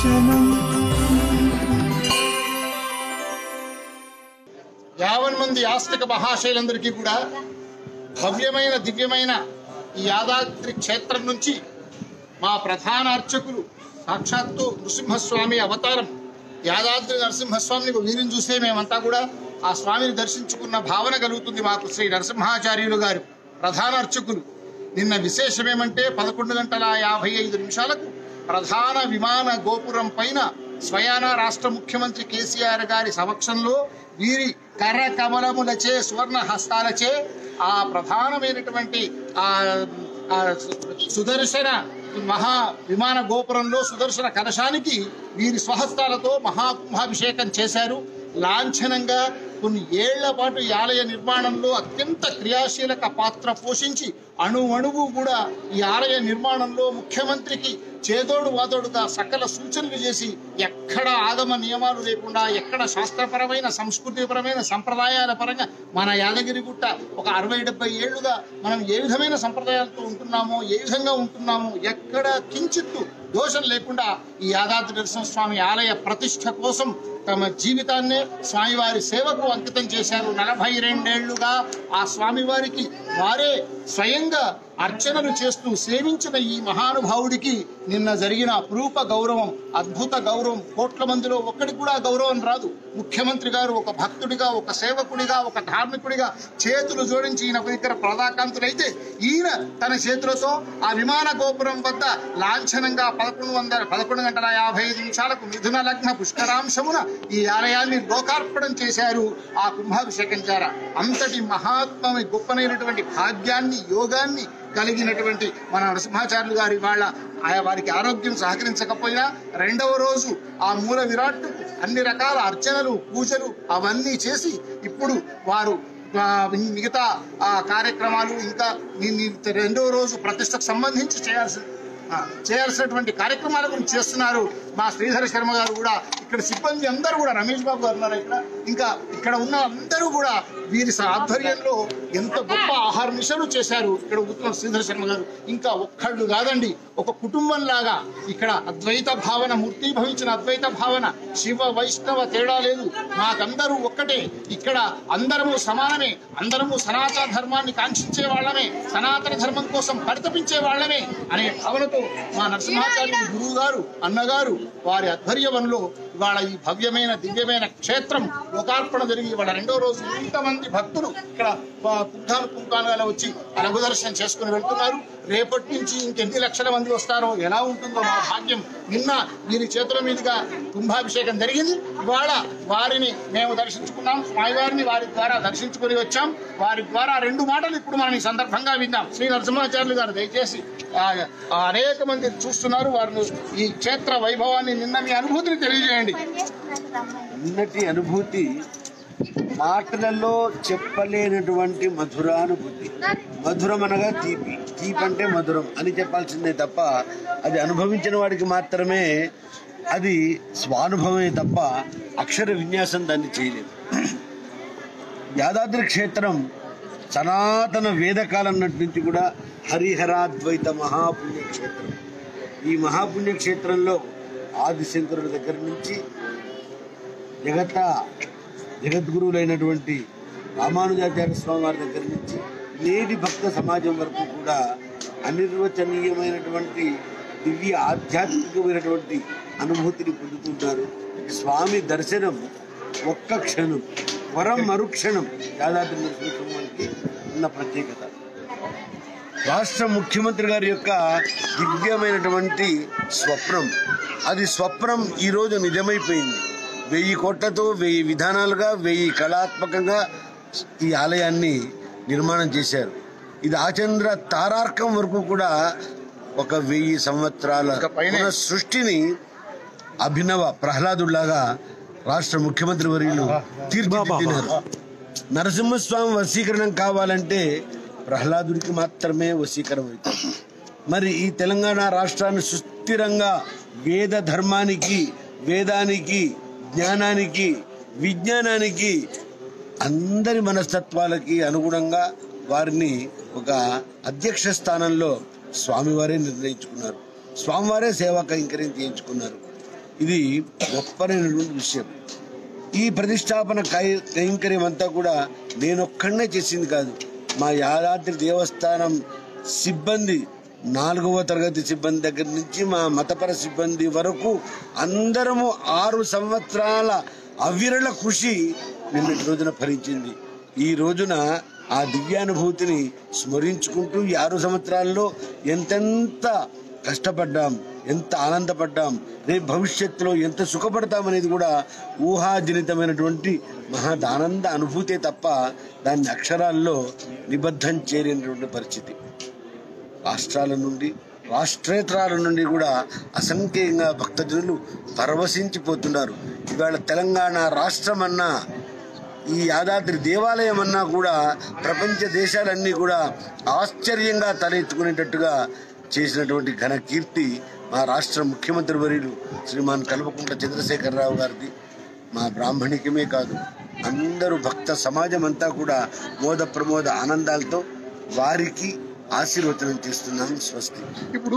దర్శనం యావన్ మంది ఆస్తిక మహాశైలందరికీ కూడా భవ్యమైన దివ్యమైన ఈ యాదాద్రి క్షేత్రం నుంచి మా ప్రధాన అర్చకులు సాక్షాత్తు నృసింహస్వామి అవతారం యాదాద్రి నరసింహస్వామిని వీరిని చూసే మేమంతా కూడా ఆ స్వామిని దర్శించుకున్న భావన కలుగుతుంది మాకు శ్రీ నరసింహాచార్యులు గారు ప్రధాన అర్చకులు నిన్న విశేషం ఏమంటే పదకొండు గంటల యాభై ఐదు నిమిషాలకు ప్రధాన విమాన గోపురం పైన స్వయాన రాష్ట్ర ముఖ్యమంత్రి కేసీఆర్ గారి సమక్షంలో వీరి కర్ర కమలములచే సువర్ణ హస్తాలచే ఆ ప్రధానమైనటువంటి ఆ ఆ సుదర్శన మహా విమాన గోపురంలో సుదర్శన కలశానికి వీరి స్వహస్తాలతో మహాకుంభాభిషేకం చేశారు లాంఛనంగా కొన్ని ఏళ్ల పాటు ఈ ఆలయ నిర్మాణంలో అత్యంత క్రియాశీలక పాత్ర పోషించి అణు అణువు కూడా ఈ ఆలయ నిర్మాణంలో ముఖ్యమంత్రికి చేదోడు వాదోడుగా సకల సూచనలు చేసి ఎక్కడ ఆగమ నియమాలు లేకుండా ఎక్కడ శాస్త్రపరమైన సంస్కృతిపరమైన సంప్రదాయాల పరంగా మన యాదగిరిగుట్ట ఒక అరవై డెబ్బై ఏళ్లుగా మనం ఏ విధమైన సంప్రదాయాలతో ఉంటున్నామో ఏ విధంగా ఉంటున్నామో ఎక్కడ కించిత్తు దోషం లేకుండా ఈ యాదాద్రి నరసింహస్వామి ఆలయ ప్రతిష్ట కోసం తమ జీవితాన్నే స్వామివారి సేవకు అంకితం చేశారు నలభై రెండేళ్లుగా ఆ స్వామివారికి వారే స్వయంగా అర్చనలు చేస్తూ సేవించిన ఈ మహానుభావుడికి నిన్న జరిగిన అపురూప గౌరవం అద్భుత గౌరవం కోట్ల మందిలో ఒక్కడికి కూడా గౌరవం రాదు ముఖ్యమంత్రి గారు ఒక భక్తుడిగా ఒక సేవకుడిగా ఒక ధార్మికుడిగా చేతులు జోడించి ఈయన దగ్గర ప్రదాకాంతులైతే ఈయన తన చేతులతో ఆ విమాన గోపురం వద్ద లాంఛనంగా పదకొండు వందల పదకొండు గంటల యాభై ఐదు నిమిషాలకు మిథున లగ్న పుష్కరాంశమున ఈ ఆలయాన్ని లోకార్పణం చేశారు ఆ కుంభాభిషేకం ద్వారా అంతటి మహాత్మని గొప్పనైనటువంటి భాగ్యాన్ని యోగాన్ని కలిగినటువంటి మన నరసింహాచార్యులు గారి వాళ్ళ ఆయా వారికి ఆరోగ్యం సహకరించకపోయినా రెండవ రోజు ఆ మూల విరాట్ అన్ని రకాల అర్చనలు పూజలు అవన్నీ చేసి ఇప్పుడు వారు ఆ, మిగతా ఆ కార్యక్రమాలు ఇంకా ఈ- ఈ రెండవ రోజు ప్రతిష్టకు సంబంధించి చేయాల్సిన ఆ, చేయాల్సినటువంటి కార్యక్రమాల గురించి చేస్తున్నారు మా శ్రీధర శర్మ గారు కూడా ఇక్కడ సిబ్బంది అందరూ కూడా రమేష్ బాబు గారు ఉన్నారు ఇక్కడ ఇంకా ఇక్కడ ఉన్న అందరూ కూడా వీరి స- ఆధ్వర్యంలో ఎంత గొప్ప ఆహార నిశలు చేశారు ఇక్కడ ఉత్తమ శ్రీధర శర్మ గారు ఇంకా ఒక్కళ్ళు కాదండి ఒక కుటుంబం లాగా ఇక్కడ అద్వైత భావన మూర్తి భవించిన అద్వైత భావన శివ వైష్ణవ తేడా లేదు మాకందరూ ఒక్కటే ఇక్కడ అందరము సమానమే అందరము సనాతన ధర్మాన్ని కాంక్షించే వాళ్ళమే సనాతన ధర్మం కోసం పరితపించే వాళ్ళమే అనే భావనతో మా నరసింహాచార్యులు గురువు గారు అన్నగారు వారి ఆధ్వర్యంలో ఇవాళ ఈ భవ్యమైన దివ్యమైన క్షేత్రం లోకార్పణ జరిగి ఇవాళ రెండో రోజు ఇంతమంది భక్తులు ఇక్కడ పుంఖాను పుంఖానుగా వచ్చి లఘు దర్శనం చేసుకుని వెళ్తున్నారు రేపటి నుంచి ఇంకెన్ని లక్షల మంది వస్తారో ఎలా ఉంటుందో మా భాగ్యం నిన్న వీరి చేతుల మీదుగా కుంభాభిషేకం జరిగింది ఇవాళ వారిని మేము దర్శించుకున్నాం స్వామివారిని వారి ద్వారా దర్శించుకుని వచ్చాం వారి ద్వారా రెండు మాటలు ఇప్పుడు మనం ఈ సందర్భంగా విందాం శ్రీ నరసింహాచార్యులు గారు దయచేసి ఆ, ఆ అనేక మంది చూస్తున్నారు వారిని ఈ క్షేత్ర వైభవాన్ని నిన్న మీ అనుభూతిని తెలియజేయండి ఉన్నటి అనుభూతి మాటలలో చెప్పలేనటువంటి మధురానుభూతి మధురం అనగా తీపి తీపి అంటే మధురం అని చెప్పాల్సిందే తప్ప అది అనుభవించిన వాడికి మాత్రమే అది స్వానుభవమే తప్ప అక్షర విన్యాసం దాన్ని చేయలేదు యాదాద్రి క్షేత్రం సనాతన వేదకాలం నాటి నుంచి కూడా హరిహరాద్వైత మహాపుణ్యక్షేత్రం ఈ మహాపుణ్యక్షేత్రంలో ఆదిశంకరుడి దగ్గర నుంచి జగత జగద్గురువులైనటువంటి రామానుజాచార్య స్వామి వారి దగ్గర నుంచి నేటి భక్త సమాజం వరకు కూడా అనిర్వచనీయమైనటువంటి దివ్య ఆధ్యాత్మికమైనటువంటి అనుభూతిని పొందుతుంటారు స్వామి దర్శనం ఒక్క క్షణం వరం మరుక్షణం యాదాద్రి నరసింహస్వామికి ఉన్న ప్రత్యేకత రాష్ట్ర ముఖ్యమంత్రి గారి యొక్క దివ్యమైనటువంటి స్వప్నం అది స్వప్నం ఈరోజు నిజమైపోయింది వెయ్యి కోట్లతో వెయ్యి విధానాలుగా వెయ్యి కళాత్మకంగా ఈ ఆలయాన్ని నిర్మాణం చేశారు ఇది ఆచంద్ర తారార్కం వరకు కూడా ఒక వెయ్యి సంవత్సరాల ఇంకా పైనే. పునః సృష్టిని అభినవ ప్రహ్లాదులాగా రాష్ట్ర ముఖ్యమంత్రి వర్యులు తీర్చిదిద్దినారు నరసింహస్వామి వశీకరణం కావాలంటే ప్రహ్లాదుడికి మాత్రమే వశీకరం అవుతుంది మరి ఈ తెలంగాణ రాష్ట్రాన్ని సుస్థిరంగా వేద ధర్మానికి వేదానికి జ్ఞానానికి విజ్ఞానానికి అందరి మనస్తత్వాలకి అనుగుణంగా వారిని ఒక అధ్యక్ష స్థానంలో స్వామివారే నిర్ణయించుకున్నారు స్వామివారే సేవా కైంకర్యం చేయించుకున్నారు ఇది గొప్పనైనటువంటి విషయం ఈ ప్రతిష్టాపన కై- కైంకర్యం అంతా కూడా నేనొక్కడనే చేసింది కాదు మా యాదాద్రి దేవస్థానం సిబ్బంది నాలుగవ తరగతి సిబ్బంది దగ్గర నుంచి మా మతపర సిబ్బంది వరకు అందరము ఆరు సంవత్సరాల అవిరళ కృషి నిన్నటి రోజున ఫలించింది ఈ రోజున ఆ దివ్యానుభూతిని స్మరించుకుంటూ ఈ ఆరు సంవత్సరాల్లో ఎంతెంత కష్టపడ్డాం ఎంత ఆనందపడ్డాం రేపు భవిష్యత్తులో ఎంత సుఖపడతామనేది కూడా ఊహాజనితమైనటువంటి మహదానంద అనుభూతే తప్ప దాన్ని అక్షరాల్లో నిబద్ధం చేయలేనటువంటి పరిస్థితి రాష్ట్రాల నుండి రాష్ట్రేతరాల నుండి కూడా అసంఖ్యంగా భక్తజనులు పరవశించిపోతున్నారు ఇవాళ తెలంగాణ రాష్ట్రం అన్నా ఈ యాదాద్రి దేవాలయం అన్నా కూడా ప్రపంచ దేశాలన్నీ కూడా ఆశ్చర్యంగా తలెత్తుకునేటట్టుగా చేసినటువంటి ఘన కీర్తి మా రాష్ట్ర ముఖ్యమంత్రి వర్యులు శ్రీమాన్ కల్వకుంట్ల చంద్రశేఖరరావు గారిది మా బ్రాహ్మణికమే కాదు అందరూ భక్త సమాజం అంతా కూడా మోద ప్రమోద ఆనందాలతో వారికి ఆశీర్వచనం చేస్తున్నాం స్వస్తి ఇప్పుడు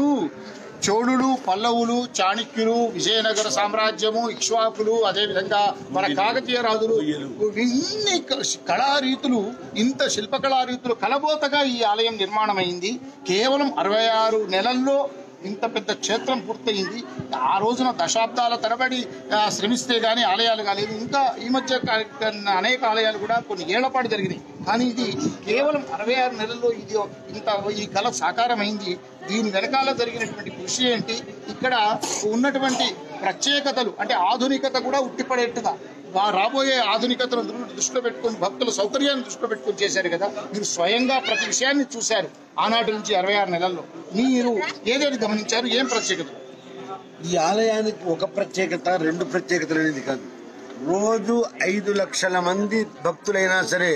చోళులు పల్లవులు చాణక్యులు విజయనగర సామ్రాజ్యము ఇక్ష్వాకులు అదేవిధంగా మన కాకతీయ రాజులు ఇన్ని క- కళారీతులు ఇంత శిల్ప కళారీతులు కలబోతగా ఈ ఆలయం నిర్మాణమైంది కేవలం అరవై ఆరు నెలల్లో ఇంత పెద్ద క్షేత్రం పూర్తయింది ఆ రోజున దశాబ్దాల తరబడి ఆ, శ్రమిస్తే గానీ ఆలయాలు కాలేదు ఇంకా ఈ మధ్య కా- అనేక ఆలయాలు కూడా కొన్ని ఏళ్ల పాటు జరిగినాయి కానీ ఇది కేవలం అరవై ఆరు నెలల్లో ఇది ఇంత ఈ కళ సాకారమైంది దీని వెనకాల జరిగినటువంటి కృషి ఏంటి ఇక్కడ ఉన్నటువంటి ప్రత్యేకతలు అంటే ఆధునికత కూడా ఉట్టిపడేట్టుగా వా- రాబోయే ఆధునికతను దృ- దృష్టిలో పెట్టుకొని భక్తుల సౌకర్యాన్ని దృష్టిలో పెట్టుకొని చేశారు కదా మీరు స్వయంగా ప్రతి విషయాన్ని చూశారు ఆనాటి నుంచి అరవై ఆరు నెలల్లో మీరు ఏదేది గమనించారు ఏం ప్రత్యేకత ఈ ఆలయానికి ఒక ప్రత్యేకత రెండు ప్రత్యేకతలు అనేది కాదు రోజు ఐదు లక్షల మంది భక్తులైనా సరే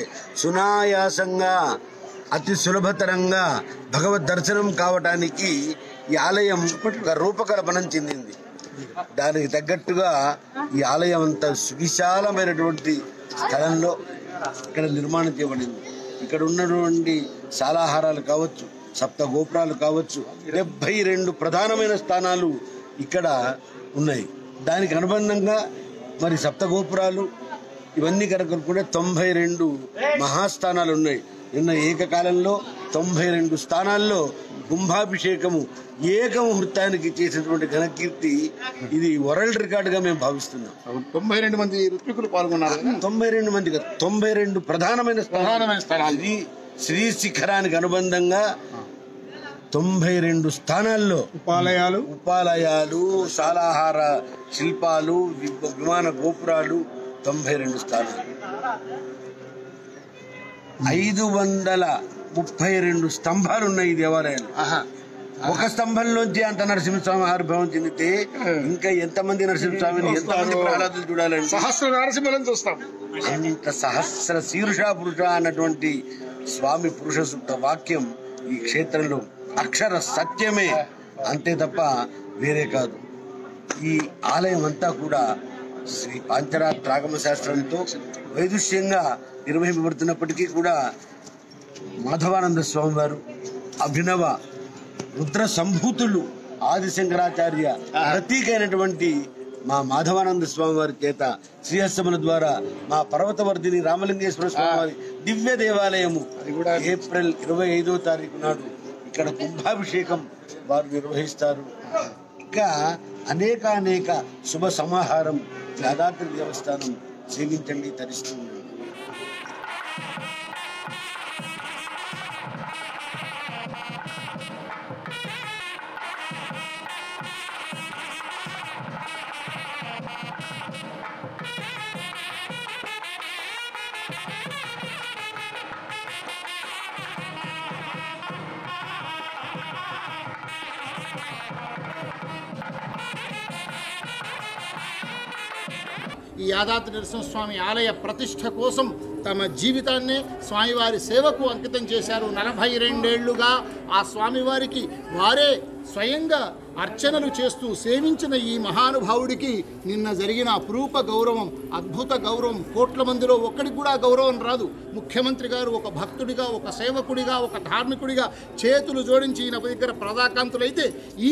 సునాయాసంగా అతి సులభతరంగా భగవద్ దర్శనం కావటానికి ఈ ఆలయం ఒక రూపకల్పనం చెందింది దానికి తగ్గట్టుగా ఈ ఆలయం అంత సువిశాలమైనటువంటి స్థలంలో ఇక్కడ నిర్మాణం చేయబడింది ఇక్కడ ఉన్నటువంటి శాలాహారాలు కావచ్చు సప్త గోపురాలు కావచ్చు డెబ్బై రెండు ప్రధానమైన స్థానాలు ఇక్కడ ఉన్నాయి దానికి అనుబంధంగా మరి సప్త గోపురాలు ఇవన్నీ కనుక కూడా తొంభై రెండు మహాస్థానాలు ఉన్నాయి నిన్న ఏకకాలంలో తొంభై రెండు స్థానాల్లో కుంభాభిషేకము ఏకముహూర్తానికి చేసినటువంటి ఘనకీర్తి ఇది వరల్డ్ రికార్డుగా మేము భావిస్తున్నాం తొంభై రెండు మంది ఋత్వికులు పాల్గొన్నారు కదా తొంభై రెండు మంది కాదు, తొంభై రెండు ప్రధానమైన స్థానాలు ప్రధానమైన స్థలాలు శ్రీ శ్రీ శిఖరానికి అనుబంధంగా తొంభై రెండు స్థానాల్లో ఉపాలయాలు ఉపాలయాలు శాలాహార శిల్పాలు వి- విమాన గోపురాలు తొంభై రెండు స్థానాలు ఐదు వందల ముప్పై రెండు స్తంభాలు ఉన్నాయి ఈ దేవాలయాలు ఆహా. ఒక స్తంభంలోంచి అంత నరసింహస్వామి ఆవిర్భావం చెందితే ఇంకా ఎంతమంది నరసింహస్వామిని ఎంతమంది ప్రహ్లాదులు చూడాలండి సహస్ర నరసింహలను చూస్తాం అంత సహస్ర శీర్ష పురుష అన్నటువంటి స్వామి పురుష సూక్త వాక్యం ఈ క్షేత్రంలో అక్షర సత్యమే అంతే తప్ప వేరే కాదు ఈ ఆలయం అంతా కూడా శ్రీ పాంచరాత్ర ఆగమ శాస్త్రంతో వైదుష్యంగా నిర్వహింపబడుతున్నప్పటికీ కూడా మాధవానంద స్వామి వారు అభినవ రుద్ర సంభూతులు ఆదిశంకరాచార్య ప్రతీకైనటువంటి మా మాధవానంద స్వామి వారి చేత శ్రీహస్తముల ద్వారా మా పర్వతవర్ధిని రామలింగేశ్వర స్వామి వారి దివ్య దేవాలయము ఏప్రిల్ ఇరవై ఐదో తారీఖు నాడు ఇక్కడ కుంభాభిషేకం వారు నిర్వహిస్తారు ఇంకా అనేక అనేక శుభ సమాహారం యాదాద్రి దేవస్థానం సేవించండి తరిస్తూ ఉంది ఈ యాదాద్రి నరసింహస్వామి ఆలయ ప్రతిష్ట కోసం తమ జీవితాన్నే స్వామివారి సేవకు అంకితం చేశారు నలభై రెండేళ్లుగా ఆ స్వామివారికి వారే స్వయంగా అర్చనలు చేస్తూ సేవించిన ఈ మహానుభావుడికి నిన్న జరిగిన అపురూప గౌరవం అద్భుత గౌరవం కోట్ల మందిలో ఒక్కడికి కూడా గౌరవం రాదు ముఖ్యమంత్రి గారు ఒక భక్తుడిగా ఒక సేవకుడిగా ఒక ధార్మికుడిగా చేతులు జోడించి ఈయన దగ్గర ప్రదాకాంతులైతే ఈయన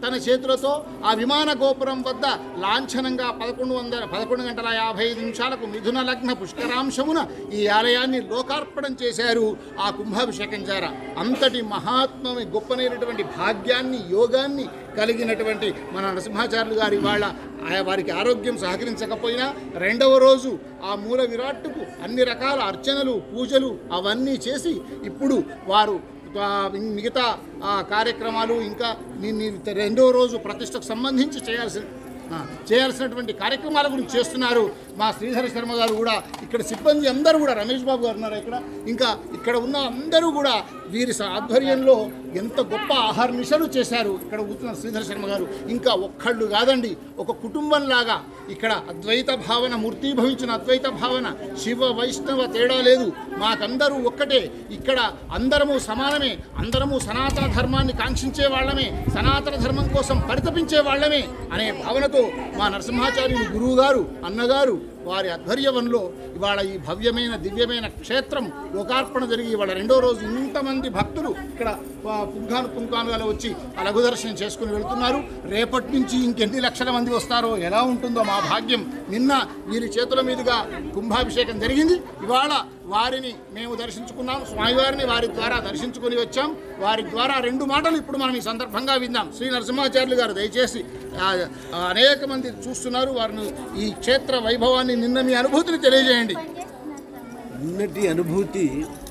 తన చేతులతో ఆ విమాన గోపురం వద్ద లాంఛనంగా పదకొండు వందల పదకొండు గంటల యాభై ఐదు నిమిషాలకు మిథున లగ్న పుష్కరాంశమున ఈ ఆలయాన్ని లోకార్పణం చేశారు ఆ కుంభాభిషేకం ద్వారా అంతటి మహాత్మని గొప్పనైనటువంటి భాగ్యాన్ని యోగాన్ని కలిగినటువంటి మన నరసింహాచార్యులు గారి వాళ్ళ ఆయా వారికి ఆరోగ్యం సహకరించకపోయినా రెండవ రోజు ఆ మూల విరాట్టుకు అన్ని రకాల అర్చనలు పూజలు అవన్నీ చేసి ఇప్పుడు వారు ఆ, మిగతా ఆ, కార్యక్రమాలు ఇంకా ని- ని- రెండో రోజు ప్రతిష్టకు సంబంధించి చేయాల్సిన ఆ, చేయాల్సినటువంటి కార్యక్రమాల గురించి చేస్తున్నారు మా శ్రీధర శర్మ గారు కూడా ఇక్కడ సిబ్బంది అందరూ కూడా రమేష్ బాబు గారు ఉన్నారు ఇక్కడ ఇంకా ఇక్కడ ఉన్న అందరూ కూడా వీరి స- ఆధ్వర్యంలో ఎంత గొప్ప ఆహార నిశలు చేశారు ఇక్కడ కూర్చున్న శ్రీధర శర్మ గారు ఇంకా ఒక్కళ్ళు కాదండి ఒక కుటుంబంలాగా ఇక్కడ అద్వైత భావన మూర్తీభవించిన అద్వైత భావన శివ వైష్ణవ తేడా లేదు మాకందరూ ఒక్కటే ఇక్కడ అందరము సమానమే అందరము సనాతన ధర్మాన్ని కాంక్షించే వాళ్ళమే సనాతన ధర్మం కోసం పరితపించే వాళ్ళమే అనే భావనతో మా నరసింహాచార్యులు గురువు గారు అన్నగారు వారి ఆధ్వర్యంలో ఇవాళ ఈ భవ్యమైన దివ్యమైన క్షేత్రం లోకార్పణ జరిగి ఇవాళ రెండో రోజు ఇంతమంది భక్తులు ఇక్కడ ఆ, పుంఖాను పుంఖానుగా వచ్చి ఆ లఘు దర్శనం చేసుకుని వెళ్తున్నారు రేపటి నుంచి ఇంకెన్ని లక్షల మంది వస్తారో ఎలా ఉంటుందో మా భాగ్యం నిన్న వీరి చేతుల మీదుగా కుంభాభిషేకం జరిగింది ఇవాళ వారిని మేము దర్శించుకున్నాం స్వామివారిని వారి ద్వారా దర్శించుకుని వచ్చాం వారి ద్వారా రెండు మాటలు ఇప్పుడు మనం ఈ సందర్భంగా విందాం శ్రీ నరసింహాచార్యులు గారు దయచేసి ఆ, ఆ, అనేక మంది చూస్తున్నారు వారిని ఈ క్షేత్ర వైభవాన్ని నిన్న మీ అనుభూతిని తెలియజేయండి ఉన్నటి అనుభూతి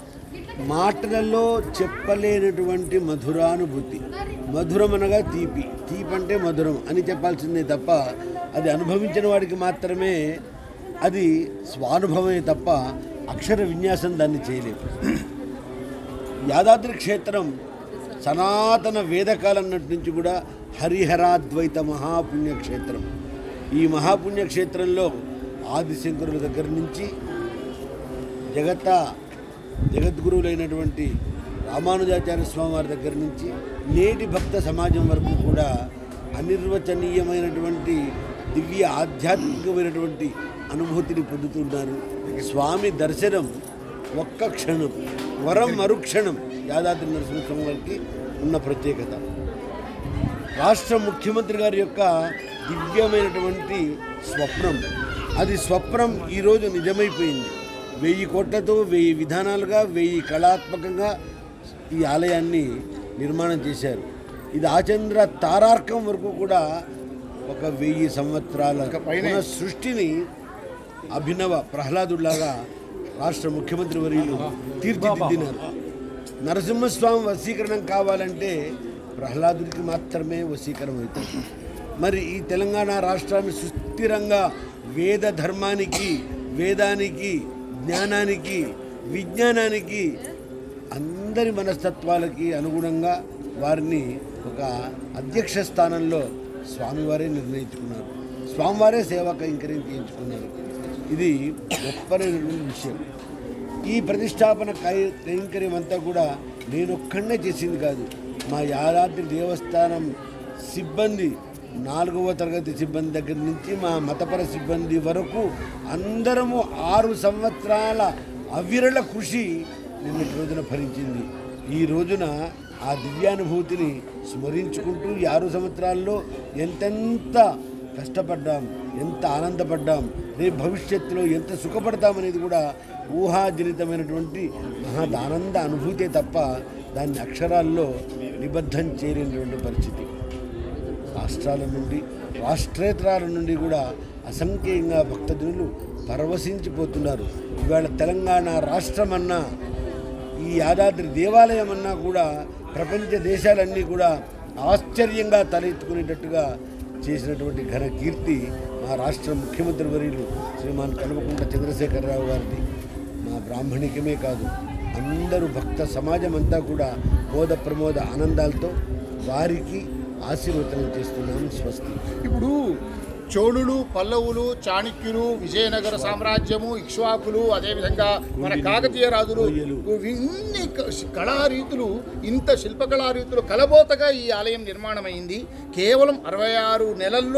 మాటలలో చెప్పలేనటువంటి మధురానుభూతి మధురం అనగా తీపి తీపి అంటే మధురం అని చెప్పాల్సిందే తప్ప అది అనుభవించిన వాడికి మాత్రమే అది స్వానుభవమే తప్ప అక్షర విన్యాసం దాన్ని చేయలేదు యాదాద్రి క్షేత్రం సనాతన వేదకాలం నాటి నుంచి కూడా హరిహరాద్వైత మహాపుణ్యక్షేత్రం ఈ మహాపుణ్యక్షేత్రంలో ఆదిశంకరుల దగ్గర నుంచి జగత్త జగద్గురువులైనటువంటి రామానుజాచార్య స్వామి వారి దగ్గర నుంచి నేటి భక్త సమాజం వరకు కూడా అనిర్వచనీయమైనటువంటి దివ్య ఆధ్యాత్మికమైనటువంటి అనుభూతిని పొందుతున్నారు స్వామి దర్శనం ఒక్క క్షణం వరం మరుక్షణం యాదాద్రి నరసింహస్వామి వారికి ఉన్న ప్రత్యేకత రాష్ట్ర ముఖ్యమంత్రి గారి యొక్క దివ్యమైనటువంటి స్వప్నం అది స్వప్నం ఈరోజు నిజమైపోయింది వెయ్యి కోట్లతో వెయ్యి విధానాలుగా వెయ్యి కళాత్మకంగా ఈ ఆలయాన్ని నిర్మాణం చేశారు ఇది ఆచంద్ర తారార్కం వరకు కూడా ఒక వెయ్యి సంవత్సరాల పునః సృష్టిని అభినవ ప్రహ్లాదులాగా రాష్ట్ర ముఖ్యమంత్రి వర్యులు తీర్చిదిద్దినారు నరసింహస్వామి వశీకరణం కావాలంటే ప్రహ్లాదుడికి మాత్రమే వశీకరణం అవుతుంది మరి ఈ తెలంగాణ రాష్ట్రాన్ని సుస్థిరంగా వేద ధర్మానికి వేదానికి జ్ఞానానికి విజ్ఞానానికి అందరి మనస్తత్వాలకి అనుగుణంగా వారిని ఒక అధ్యక్ష స్థానంలో స్వామివారే నిర్ణయించుకున్నారు స్వామివారే సేవా కైంకర్యం చేయించుకున్నారు ఇది గొప్పనైనటువంటి విషయం ఈ ప్రతిష్టాపన కై- కైంకర్యం అంతా కూడా నేనొక్కడనే చేసింది కాదు మా యాదాద్రి దేవస్థానం సిబ్బంది నాలుగవ తరగతి సిబ్బంది దగ్గర నుంచి మా మతపర సిబ్బంది వరకు అందరము ఆరు సంవత్సరాల అవిరళ కృషి నిన్నటి రోజున ఫలించింది ఈ రోజున ఆ దివ్యానుభూతిని స్మరించుకుంటూ ఈ ఆరు సంవత్సరాల్లో ఎంతెంత కష్టపడ్డాం ఎంత ఆనందపడ్డాం రేపు భవిష్యత్తులో ఎంత సుఖపడతామనేది కూడా ఊహాజనితమైనటువంటి మహదానంద అనుభూతే తప్ప దాన్ని అక్షరాల్లో నిబద్ధం చేయలేనటువంటి పరిస్థితి రాష్ట్రాల నుండి రాష్ట్రేతరాల నుండి కూడా అసంఖ్యంగా భక్తజనులు పరవశించిపోతున్నారు ఇవాళ తెలంగాణ రాష్ట్రమన్నా ఈ యాదాద్రి దేవాలయం అన్నా కూడా ప్రపంచ దేశాలన్నీ కూడా ఆశ్చర్యంగా తలెత్తుకునేటట్టుగా చేసినటువంటి ఘన కీర్తి మా రాష్ట్ర ముఖ్యమంత్రి వర్యులు శ్రీమాన్ కల్వకుంట చంద్రశేఖరరావు గారిది మా బ్రాహ్మణికమే కాదు అందరూ భక్త సమాజం అంతా కూడా బోధ ప్రమోద ఆనందాలతో వారికి ఆశీర్వచనం చేస్తున్నాను స్వస్తి ఇప్పుడు చోళులు పల్లవులు చాణక్యులు విజయనగర సామ్రాజ్యము ఇక్ష్వాకులు అదేవిధంగా మన కాకతీయ రాజులు కొయ్యలు. ఇన్ని క- కళారీతులు ఇంత శిల్పకళారీతులు కలబోతగా ఈ ఆలయం నిర్మాణమైంది కేవలం అరవై ఆరు నెలల్లో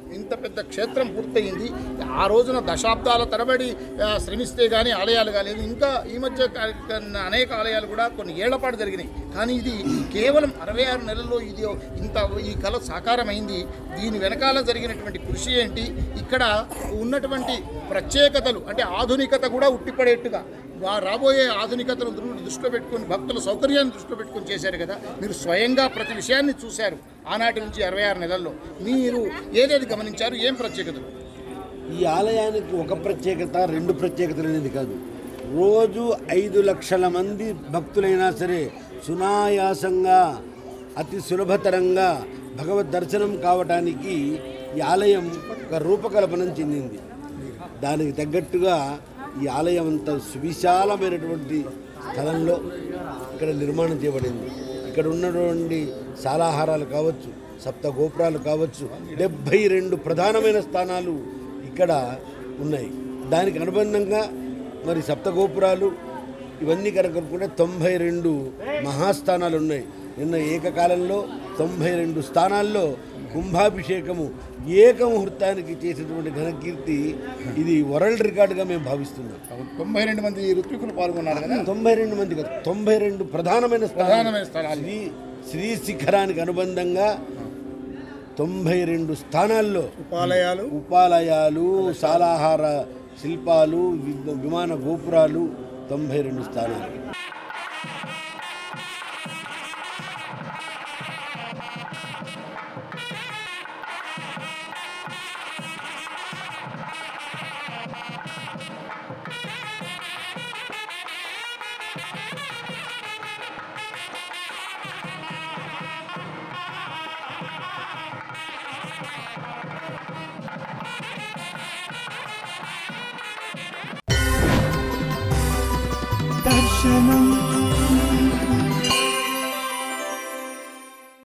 ఇంత పెద్ద క్షేత్రం పూర్తయింది ఆ రోజున దశాబ్దాల తరబడి ఆ, శ్రమిస్తే కానీ ఆలయాలు కాలేదు ఇంకా ఈ మధ్య కా- కా- అనేక ఆలయాలు కూడా కొన్ని ఏళ్ల పాటు జరిగినాయి కానీ ఇది కేవలం అరవై ఆరు నెలల్లో ఇది ఇంత ఈ కళ సాకారమైంది దీని వెనకాల జరిగినటువంటి కృషి ఏంటి ఇక్కడ ఉన్నటువంటి ప్రత్యేకతలు అంటే ఆధునికత కూడా ఉట్టిపడేట్టుగా వా- రాబోయే ఆధునికతను దృ- దృష్టిలో పెట్టుకొని భక్తుల సౌకర్యాన్ని దృష్టిలో పెట్టుకొని చేశారు కదా మీరు స్వయంగా ప్రతి విషయాన్ని చూశారు ఆనాటి నుంచి అరవై ఆరు నెలల్లో మీరు ఏదేది గమనించారు ఏం ప్రత్యేకతలు ఈ ఆలయానికి ఒక ప్రత్యేకత రెండు ప్రత్యేకతలు అనేది కాదు రోజు ఐదు లక్షల మంది భక్తులైనా సరే సునాయాసంగా అతి సులభతరంగా భగవద్ దర్శనం కావటానికి ఈ ఆలయం ఒక రూపకల్పన చెందింది దానికి తగ్గట్టుగా ఈ ఆలయం అంత సువిశాలమైనటువంటి స్థలంలో ఇక్కడ నిర్మాణం చేయబడింది ఇక్కడ ఉన్నటువంటి శాలాహారాలు కావచ్చు సప్త గోపురాలు కావచ్చు డెబ్భై రెండు ప్రధానమైన స్థానాలు ఇక్కడ ఉన్నాయి దానికి అనుబంధంగా మరి సప్త గోపురాలు ఇవన్నీ కనుక అనుకుంటే తొంభై రెండు మహాస్థానాలు ఉన్నాయి నిన్న ఏకకాలంలో తొంభై రెండు స్థానాల్లో కుంభాభిషేకము ఏక ముహూర్తానికి చేసినటువంటి ఘనకీర్తి ఇది వరల్డ్ రికార్డుగా మేము భావిస్తున్నాం తొంభై రెండు మంది ఋత్వికులు పాల్గొన్నారు కదా తొంభై రెండు మంది కాదు తొంభై రెండు ప్రధానమైన స్థానాలు. ప్రధానమైన స్థలాలు. శ్రీ శ్రీ శిఖరానికి అనుబంధంగా తొంభై రెండు స్థానాల్లో ఉపాలయాలు ఉపాలయాలు శాలాహార శిల్పాలు వి- విమాన గోపురాలు తొంభై రెండు స్థానాలు